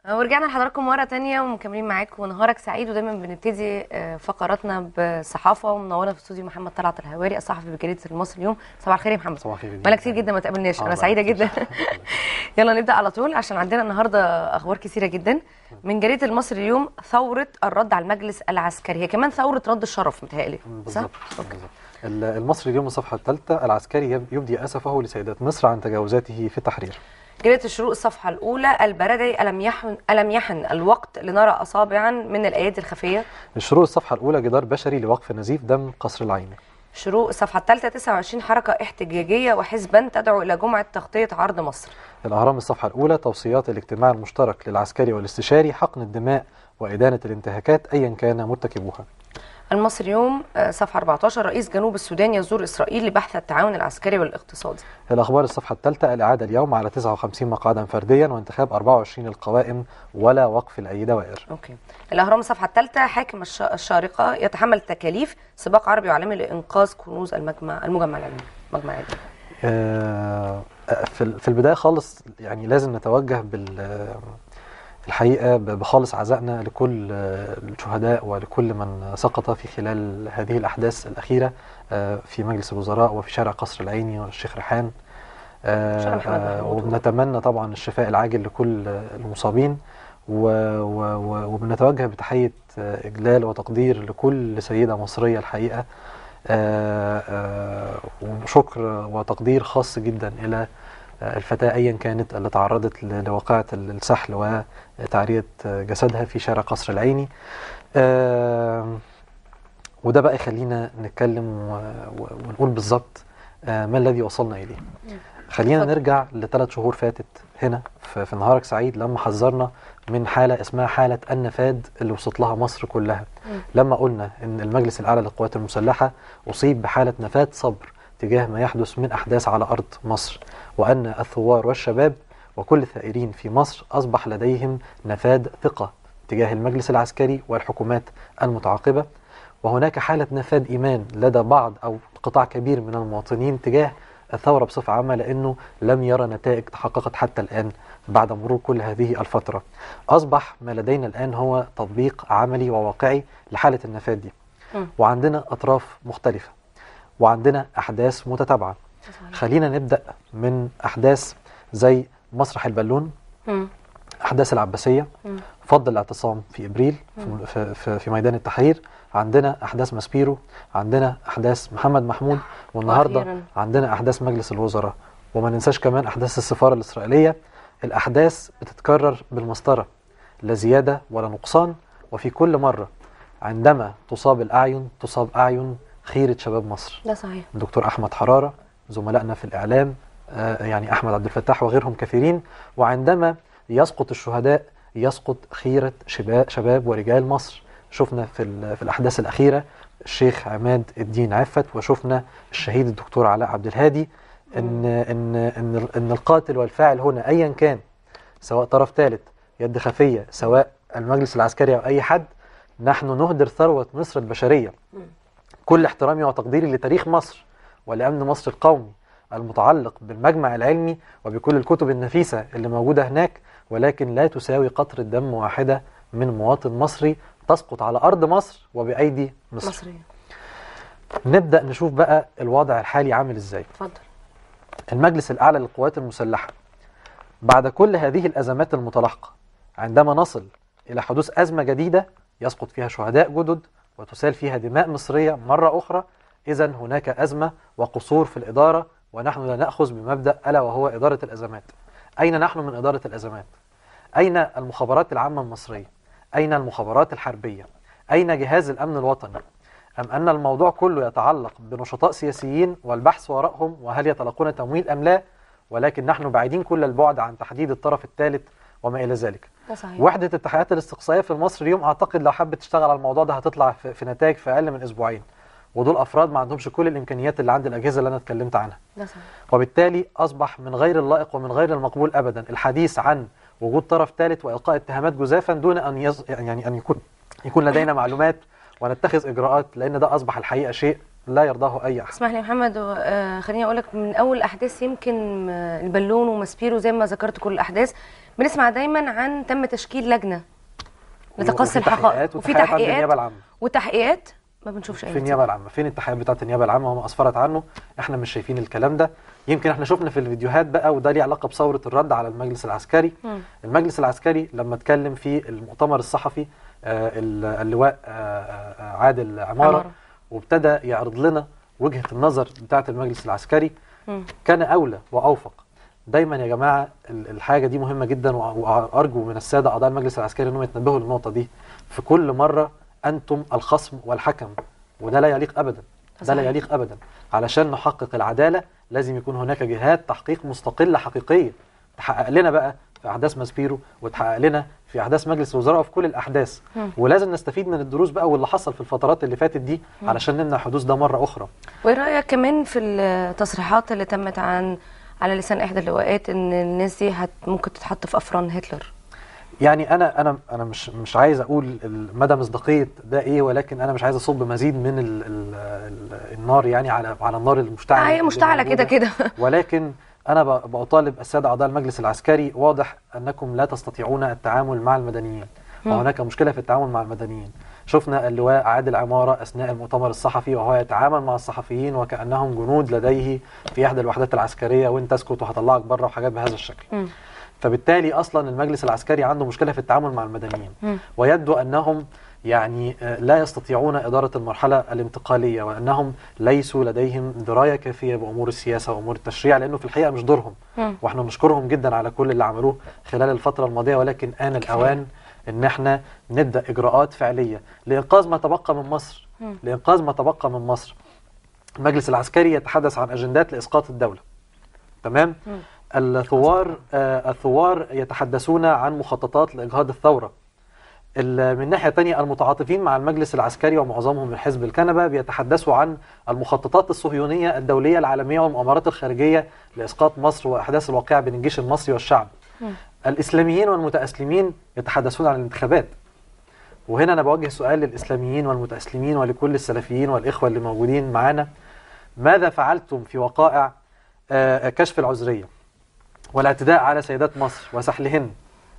ورجعنا لحضراتكم مرة تانية ومكملين معاكم ونهارك سعيد ودايما بنبتدي آه، فقراتنا بالصحافة ومنورنا في استوديو محمد طلعت الهواري الصحفي بجريدة المصري اليوم صباح الخير يا محمد صباح الخير بقالنا كتير جدا ما تقابلناش انا آه، سعيدة بقى جدا كتير. يلا نبدأ على طول عشان عندنا النهاردة أخبار كثيرة جدا من جريدة المصري اليوم ثورة الرد على المجلس العسكري هي كمان ثورة رد الشرف متهيألي صح؟ بالظبط بالظبط. ال- المصري اليوم الصفحة الثالثة العسكري يب- يبدي أسفه لسيدات مصر عن تجاوزاته في التحرير جريدة الشروق الصفحة الأولى البردعي ألم يحن ألم يحن الوقت لنرى أصابعا من الأيادي الخفية الشروق الصفحة الأولى جدار بشري لوقف نزيف دم قصر العيني شروق الصفحة الثالثة 29 حركة احتجاجية وحزبا تدعو إلى جمعة تغطية عرض مصر الأهرام الصفحة الأولى توصيات الاجتماع المشترك للعسكري والاستشاري حقن الدماء وإدانة الانتهاكات أيا كان مرتكبوها المصري يوم آه، صفحة 14 رئيس جنوب السودان يزور إسرائيل لبحث التعاون العسكري والاقتصادي الأخبار الصفحة الثالثة الإعادة اليوم على 59 مقعدا فرديا وانتخاب 24 القوائم ولا وقف لأي دوائر أوكي الأهرام الصفحة الثالثة حاكم الش- الشارقة يتحمل تكاليف سباق عربي وعالمي لإنقاذ كنوز المجمع المجمع العلمي مجمع العلمي آه، في ال- في البداية خالص يعني لازم نتوجه بال الحقيقة ب- بخالص عزائنا لكل آه، الشهداء ولكل من سقط في خلال هذه الأحداث الأخيرة آه، في مجلس الوزراء وفي شارع قصر العيني والشيخ ريحان آه، شارع محمد آه، محمود. وبنتمنى طبعا الشفاء العاجل لكل آه، المصابين و- و- و- وبنتوجه بتحية آه، إجلال وتقدير لكل سيدة مصرية الحقيقة آه، آه، وشكر وتقدير خاص جدا إلى آه، الفتاة أيا كانت اللي تعرضت ل- لواقعة السحل وتعرية جسدها في شارع قصر العيني آه، وده بقى يخلينا نتكلم و- و- ونقول بالظبط آه، ما الذي وصلنا إليه خلينا اتفضل. نرجع لثلاث شهور فاتت هنا في في نهارك سعيد لما حذرنا من حالة اسمها حالة النفاد اللي وصلت لها مصر كلها مم. لما قلنا ان المجلس الاعلى للقوات المسلحة اصيب بحالة نفاد صبر تجاه ما يحدث من احداث على ارض مصر وان الثوار والشباب وكل الثائرين في مصر اصبح لديهم نفاد ثقة تجاه المجلس العسكري والحكومات المتعاقبة وهناك حالة نفاد إيمان لدى بعض أو قطاع كبير من المواطنين تجاه الثورة بصفة عامة لأنه لم يرى نتائج تحققت حتى الآن بعد مرور كل هذه الفترة أصبح ما لدينا الآن هو تطبيق عملي وواقعي لحالة النفاد دي مم. وعندنا أطراف مختلفة وعندنا أحداث متتابعة خلينا نبدأ من أحداث زي مسرح البالون مم. أحداث العباسية مم. فض الاعتصام في ابريل مم. في, في, في, في ميدان التحرير عندنا احداث ماسبيرو عندنا احداث محمد محمود والنهارده وأخيراً. عندنا احداث مجلس الوزراء وما ننساش كمان احداث السفاره الاسرائيليه الاحداث بتتكرر بالمسطره لا زياده ولا نقصان وفي كل مره عندما تصاب الاعين تصاب اعين خيره شباب مصر ده صحيح الدكتور احمد حراره زملائنا في الاعلام آه، يعني احمد عبد الفتاح وغيرهم كثيرين وعندما يسقط الشهداء يسقط خيره شباب شباب ورجال مصر شفنا في ال- في الاحداث الاخيره الشيخ عماد الدين عفت وشفنا الشهيد الدكتور علاء عبد الهادي ان ان ان ان القاتل والفاعل هنا ايا كان سواء طرف ثالث يد خفيه سواء المجلس العسكري او اي حد نحن نهدر ثروه مصر البشريه كل احترامي وتقديري لتاريخ مصر ولأمن مصر القومي المتعلق بالمجمع العلمي وبكل الكتب النفيسة اللي موجودة هناك ولكن لا تساوي قطرة دم واحدة من مواطن مصري تسقط على أرض مصر وبأيدي مصر مصرية نبدأ نشوف بقى الوضع الحالي عامل إزاي اتفضل المجلس الأعلى للقوات المسلحة بعد كل هذه الأزمات المتلاحقة عندما نصل إلى حدوث أزمة جديدة يسقط فيها شهداء جدد وتسال فيها دماء مصرية مرة أخرى إذا هناك أزمة وقصور في الإدارة ونحن لا نأخذ بمبدأ ألا وهو إدارة الأزمات أين نحن من إدارة الأزمات؟ أين المخابرات العامة المصرية؟ أين المخابرات الحربية؟ أين جهاز الأمن الوطني؟ أم أن الموضوع كله يتعلق بنشطاء سياسيين والبحث وراءهم وهل يتلقون تمويل أم لا ولكن نحن بعيدين كل البعد عن تحديد الطرف الثالث وما إلى ذلك ده صحيح وحدة التحقيقات الاستقصائية في مصر اليوم أعتقد لو حبت تشتغل على الموضوع ده هتطلع في, في نتائج في أقل من أسبوعين ودول أفراد ما عندهمش كل الإمكانيات اللي عند الأجهزة اللي أنا اتكلمت عنها ده صحيح وبالتالي أصبح من غير اللائق ومن غير المقبول أبدا الحديث عن وجود طرف ثالث وإلقاء اتهامات جزافا دون أن يز... يعني أن يكون يكون لدينا معلومات ونتخذ إجراءات لأن ده أصبح الحقيقة شيء لا يرضاه اي احد اسمح لي يا محمد آه، خليني اقول لك من اول احداث يمكن آه، البالون وماسبيرو زي ما ذكرت كل الاحداث بنسمع دايما عن تم تشكيل لجنه لتقصي وفي الحقائق تحقيقات وفي وتحقيقات عند النيابه تحقيقات العامه وتحقيقات ما بنشوفش اي في نتيجة. النيابه العامه فين التحقيقات بتاعه النيابه العامه وما اسفرت عنه احنا مش شايفين الكلام ده يمكن احنا شفنا في الفيديوهات بقى وده ليه علاقه بثوره الرد على المجلس العسكري مم. المجلس العسكري لما اتكلم في المؤتمر الصحفي آه، ال- اللواء آه، آه، عادل عماره عمارة. وابتدى يعرض لنا وجهه النظر بتاعه المجلس العسكري مم. كان اولى واوفق دايما يا جماعه ال- الحاجه دي مهمه جدا وأ- وارجو من الساده اعضاء المجلس العسكري انهم يتنبهوا للنقطه دي في كل مره انتم الخصم والحكم وده لا يليق ابدا ده لا صحيح. يليق ابدا علشان نحقق العداله لازم يكون هناك جهات تحقيق مستقله حقيقيه تحقق لنا بقى في احداث ماسبيرو وتحقق لنا في احداث مجلس الوزراء وفي كل الاحداث مم. ولازم نستفيد من الدروس بقى واللي حصل في الفترات اللي فاتت دي علشان نمنع حدوث ده مره اخرى وايه رايك كمان في التصريحات اللي تمت عن على لسان احدى اللواءات ان الناس دي هت ممكن تتحط في افران هتلر يعني انا انا انا مش مش عايز اقول ال- مدى مصداقيه ده ايه ولكن انا مش عايز اصب مزيد من ال ال ال النار يعني على على النار المشتعله هي اللي مشتعله كده موجودة. كده ولكن انا ب- بطالب الساده اعضاء المجلس العسكري واضح انكم لا تستطيعون التعامل مع المدنيين مم. وهناك مشكله في التعامل مع المدنيين شفنا اللواء عادل عماره اثناء المؤتمر الصحفي وهو يتعامل مع الصحفيين وكانهم جنود لديه في احدى الوحدات العسكريه وانت اسكت وهطلعك بره وحاجات بهذا الشكل مم. فبالتالي اصلا المجلس العسكري عنده مشكله في التعامل مع المدنيين مم. ويبدو انهم يعني آه، لا يستطيعون اداره المرحله الانتقاليه وانهم ليسوا لديهم درايه كافيه بامور السياسه وامور التشريع لانه في الحقيقه مش دورهم مم. واحنا نشكرهم جدا على كل اللي عملوه خلال الفتره الماضيه ولكن ان الاوان ان احنا نبدا اجراءات فعليه لانقاذ ما تبقى من مصر مم. لانقاذ ما تبقى من مصر المجلس العسكري يتحدث عن اجندات لاسقاط الدوله تمام مم. الثوار آه الثوار يتحدثون عن مخططات لاجهاض الثوره ال- من ناحيه تانية المتعاطفين مع المجلس العسكري ومعظمهم من حزب الكنبه بيتحدثوا عن المخططات الصهيونيه الدوليه العالميه والمؤامرات الخارجيه لاسقاط مصر واحداث الواقعه بين الجيش المصري والشعب. مم. الاسلاميين والمتاسلمين يتحدثون عن الانتخابات. وهنا انا بوجه سؤال للاسلاميين والمتاسلمين ولكل السلفيين والاخوه اللي موجودين معانا ماذا فعلتم في وقائع آه، كشف العذريه والاعتداء على سيدات مصر وسحلهن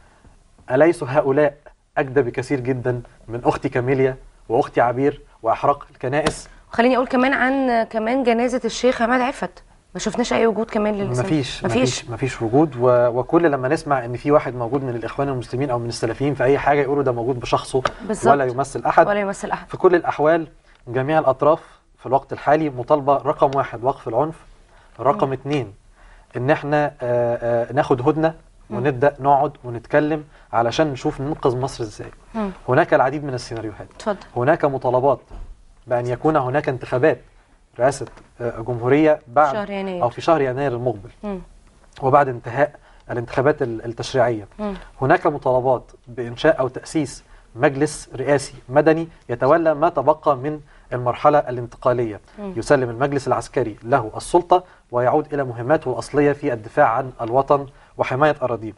أليسوا هؤلاء أجدى بكثير جدا من أختي كاميليا وأختي عبير وإحراق الكنائس خليني اقول كمان عن كمان جنازه الشيخ عماد عفت ما شفناش اي وجود كمان للإسلام مفيش مفيش مفيش مفيش وجود و... وكل لما نسمع ان في واحد موجود من الاخوان المسلمين او من السلفيين في اي حاجه يقولوا ده موجود بشخصه بالظبط. ولا يمثل احد ولا يمثل احد في كل الاحوال جميع الاطراف في الوقت الحالي مطالبه رقم واحد وقف العنف رقم اتنين ان احنا آه، آه، ناخد هدنه ونبدا نقعد ونتكلم علشان نشوف ننقذ مصر ازاي مم. هناك العديد من السيناريوهات اتفضل هناك مطالبات بأن يكون هناك انتخابات رئاسة آه، جمهورية بعد شهر يناير. أو في شهر يناير المقبل مم. وبعد انتهاء الانتخابات ال- التشريعية مم. هناك مطالبات بإنشاء أو تأسيس مجلس رئاسي مدني يتولى ما تبقى من المرحلة الانتقالية مم. يسلم المجلس العسكري له السلطة ويعود إلى مهماته الأصلية في الدفاع عن الوطن وحماية أراضيه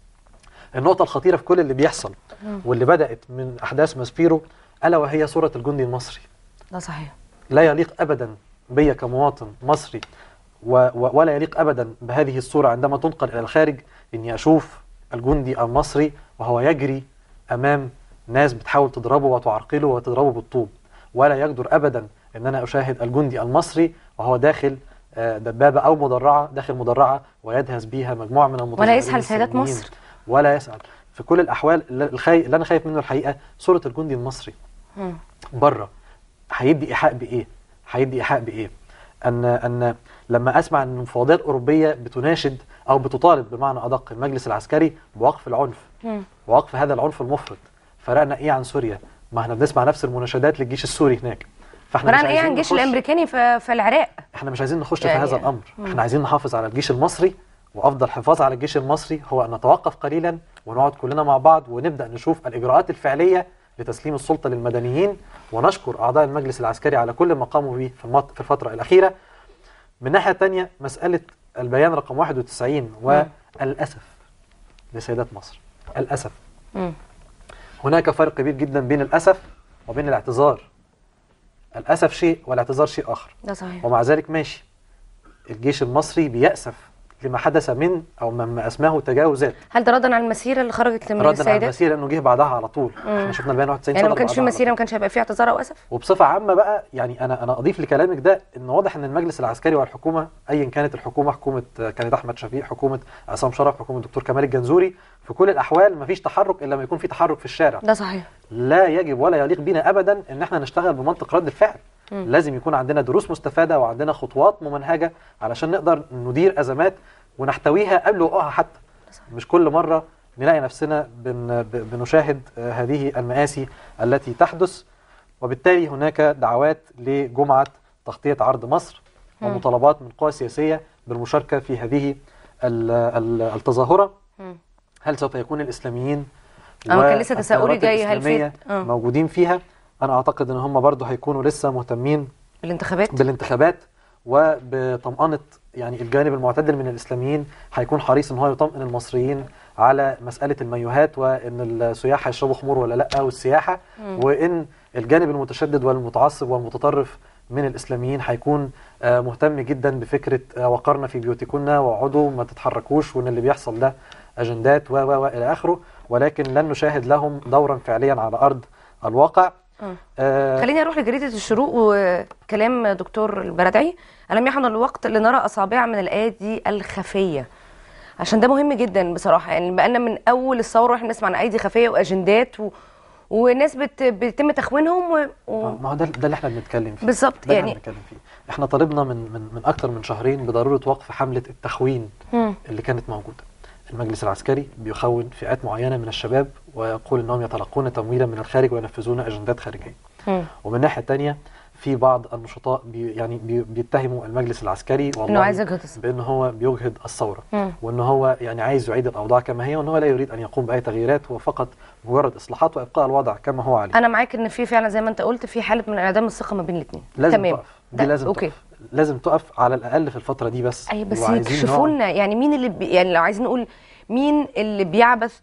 النقطة الخطيرة في كل اللي بيحصل مم. واللي بدأت من أحداث ماسبيرو ألا وهي صورة الجندي المصري ده صحيح لا يليق ابدا بي كمواطن مصري و و ولا يليق ابدا بهذه الصوره عندما تنقل الى الخارج اني اشوف الجندي المصري وهو يجري امام ناس بتحاول تضربه وتعرقله وتضربه بالطوب ولا يقدر ابدا ان انا اشاهد الجندي المصري وهو داخل آه، دبابه او مدرعه داخل مدرعه ويدهس بيها مجموعه من المتظاهرين ولا يسحل سيدات السلميين. مصر. ولا يسأل في كل الاحوال اللي الخي... اللي انا خايف منه الحقيقه صوره الجندي المصري مم. بره هيدي ايحاء بايه هيدي ايحاء بايه ان ان لما اسمع ان مفوضيات اوروبيه بتناشد او بتطالب بمعنى ادق المجلس العسكري بوقف العنف مم. ووقف هذا العنف المفرط فرقنا ايه عن سوريا ما احنا بنسمع نفس المناشدات للجيش السوري هناك فاحنا مش فرقنا ايه عايزين عن الجيش نخش- الامريكاني في, في العراق احنا مش عايزين نخش يعني- في هذا الامر مم. احنا عايزين نحافظ على الجيش المصري وافضل حفاظ على الجيش المصري هو ان نتوقف قليلا ونقعد كلنا مع بعض ونبدا نشوف الاجراءات الفعليه لتسليم السلطه للمدنيين ونشكر اعضاء المجلس العسكري على كل ما قاموا به في المط- في الفتره الاخيره من ناحيه تانية مساله البيان رقم 91 والاسف لسيدات مصر الاسف مم. هناك فرق كبير جدا بين الاسف وبين الاعتذار الاسف شيء والاعتذار شيء اخر ده صحيح ومع ذلك ماشي الجيش المصري بيأسف لما حدث من او مما اسماه تجاوزات هل ده ردا على المسيره اللي خرجت من ردا على السيدات المسيره انه جه بعدها على طول احنا شفنا البيان 91 يعني صدر ما كانش في بعدها على مسيره ما كانش هيبقى في اعتذار او اسف وبصفه عامه بقى يعني انا انا اضيف لكلامك ده ان واضح ان المجلس العسكري والحكومه ايا كانت الحكومه حكومه آه، كانت احمد شفيق حكومه عصام شرف حكومه الدكتور كمال الجنزوري في كل الاحوال مفيش تحرك الا لما يكون في تحرك في الشارع ده صحيح لا يجب ولا يليق بنا ابدا ان احنا نشتغل بمنطق رد الفعل لازم يكون عندنا دروس مستفاده وعندنا خطوات ممنهجه علشان نقدر ندير ازمات ونحتويها قبل وقوعها حتى مش كل مره نلاقي نفسنا بن ب- بنشاهد آه، هذه المآسي التي تحدث وبالتالي هناك دعوات لجمعه تغطيه عرض مصر ومطالبات من قوى سياسيه بالمشاركه في هذه ال- ال- التظاهره مم. هل سوف يكون الاسلاميين أنا كان لسه تساؤلي والتيارات جاي، هل في- الإسلامية آه. موجودين فيها انا اعتقد ان هم برضو هيكونوا لسه مهتمين الانتخابات بالانتخابات وبطمأنة يعني الجانب المعتدل من الإسلاميين هيكون حريص إن هو يطمئن المصريين على مسألة المايوهات وإن السياح هيشربوا خمور ولا لأ والسياحة وإن الجانب المتشدد والمتعصب والمتطرف من الإسلاميين هيكون آه، مهتم جدا بفكرة آه، وقرنا في بيوتكن واقعدوا ما تتحركوش وإن اللي بيحصل ده أجندات و و و إلى آخره ولكن لن نشاهد لهم دورا فعليا على أرض الواقع مم. آه، خليني اروح لجريده الشروق وكلام دكتور البردعي الم يحن الوقت لنرى اصابع من الايدي الخفيه عشان ده مهم جدا بصراحه يعني بقالنا من اول الثوره واحنا بنسمع عن ايدي خفيه واجندات و... وناس بت... بيتم تخوينهم و... و... ما هو ده ده اللي احنا بنتكلم فيه بالظبط ده اللي يعني احنا بنتكلم فيه احنا طالبنا من من من اكتر من شهرين بضروره وقف حمله التخوين مم. اللي كانت موجوده المجلس العسكري بيخون فئات معينه من الشباب ويقول انهم يتلقون تمويلا من الخارج وينفذون اجندات خارجيه مم. ومن الناحيه الثانيه في بعض النشطاء بي يعني بي بيتهموا المجلس العسكري والله انه عايز يجهض بان هو بيجهض الثوره مم. وان هو يعني عايز يعيد الاوضاع كما هي وان هو لا يريد ان يقوم باي تغييرات هو فقط مجرد اصلاحات وابقاء الوضع كما هو عليه انا معاك ان في فعلا زي ما انت قلت في حاله من انعدام الثقه ما بين الاثنين لازم تمام تقف دي ده- لازم اوكي تقف لازم تقف على الاقل في الفتره دي بس اي بس وعايزين يكشفوا نقعد- لنا يعني مين اللي بي يعني لو عايزين نقول مين اللي بيعبث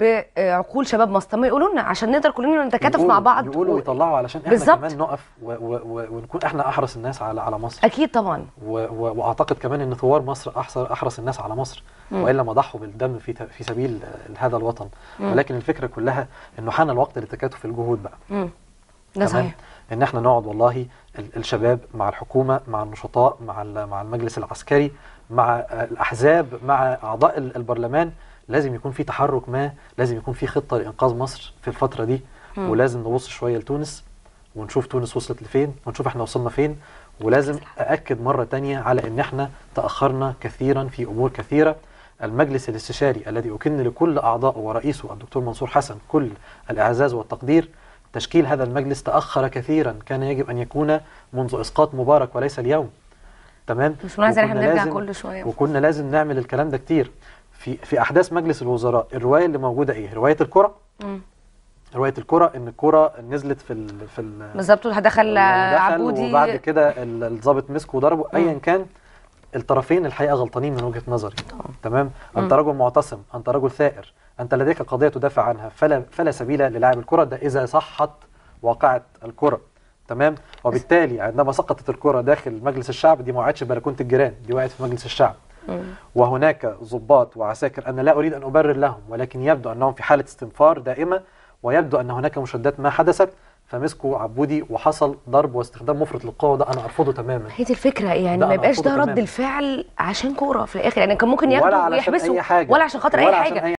بعقول شباب مصر طب ما يقولوا لنا عشان نقدر كلنا نتكاتف يقولوا- مع بعض يقولوا و- ويطلعوا علشان احنا بالظبط. كمان نقف و و و ونكون احنا احرص الناس على على مصر اكيد طبعا و و واعتقد كمان ان ثوار مصر احرص احرص الناس على مصر والا ما ضحوا بالدم في ت- في سبيل آه، هذا الوطن ولكن الفكره كلها انه حان الوقت لتكاتف الجهود بقى مم. ده تمام؟ صحيح ان احنا نقعد والله ال- الشباب مع الحكومه مع النشطاء مع ال- مع المجلس العسكري مع آه، الاحزاب مع اعضاء ال- البرلمان لازم يكون في تحرك ما لازم يكون في خطه لانقاذ مصر في الفتره دي ولازم نبص شويه لتونس ونشوف تونس وصلت لفين ونشوف احنا وصلنا فين ولازم أأكد مرة تانية على أن احنا تأخرنا كثيرا في أمور كثيرة المجلس الاستشاري الذي أكن لكل أعضائه ورئيسه الدكتور منصور حسن كل الإعزاز والتقدير تشكيل هذا المجلس تأخر كثيرا كان يجب أن يكون منذ إسقاط مبارك وليس اليوم تمام مش ملاحظ ان احنا وكنا بنرجع لازم- كل شويه وكنا لازم نعمل الكلام ده كتير في في أحداث مجلس الوزراء الرواية اللي موجودة إيه رواية الكرة مم. رواية الكرة إن الكرة نزلت في ال في ال بالظبط هدخل ودخل عبودي وبعد كده ال- الضابط مسكه وضربه ايا كان الطرفين الحقيقه غلطانين من وجهه نظري تمام انت رجل معتصم انت رجل ثائر انت لديك قضيه تدافع عنها فلا فلا سبيل للاعب الكره ده اذا صحت واقعه الكره تمام وبالتالي عندما سقطت الكره داخل مجلس الشعب دي ما وقعتش في بلكونه الجيران دي وقعت في مجلس الشعب وهناك ضباط وعساكر انا لا اريد ان ابرر لهم ولكن يبدو انهم في حاله استنفار دائمه ويبدو ان هناك مشادات ما حدثت فمسكوا عبودي وحصل ضرب واستخدام مفرط للقوه وده انا ارفضه تماما هي دي الفكره يعني ده ما أنا يبقاش ده أرفضه رد تماماً. الفعل عشان كوره في الاخر يعني كان ممكن ياخدوا ولا علشان ويحبسوا اي حاجه ولا عشان خاطر اي ولا حاجه عشان أي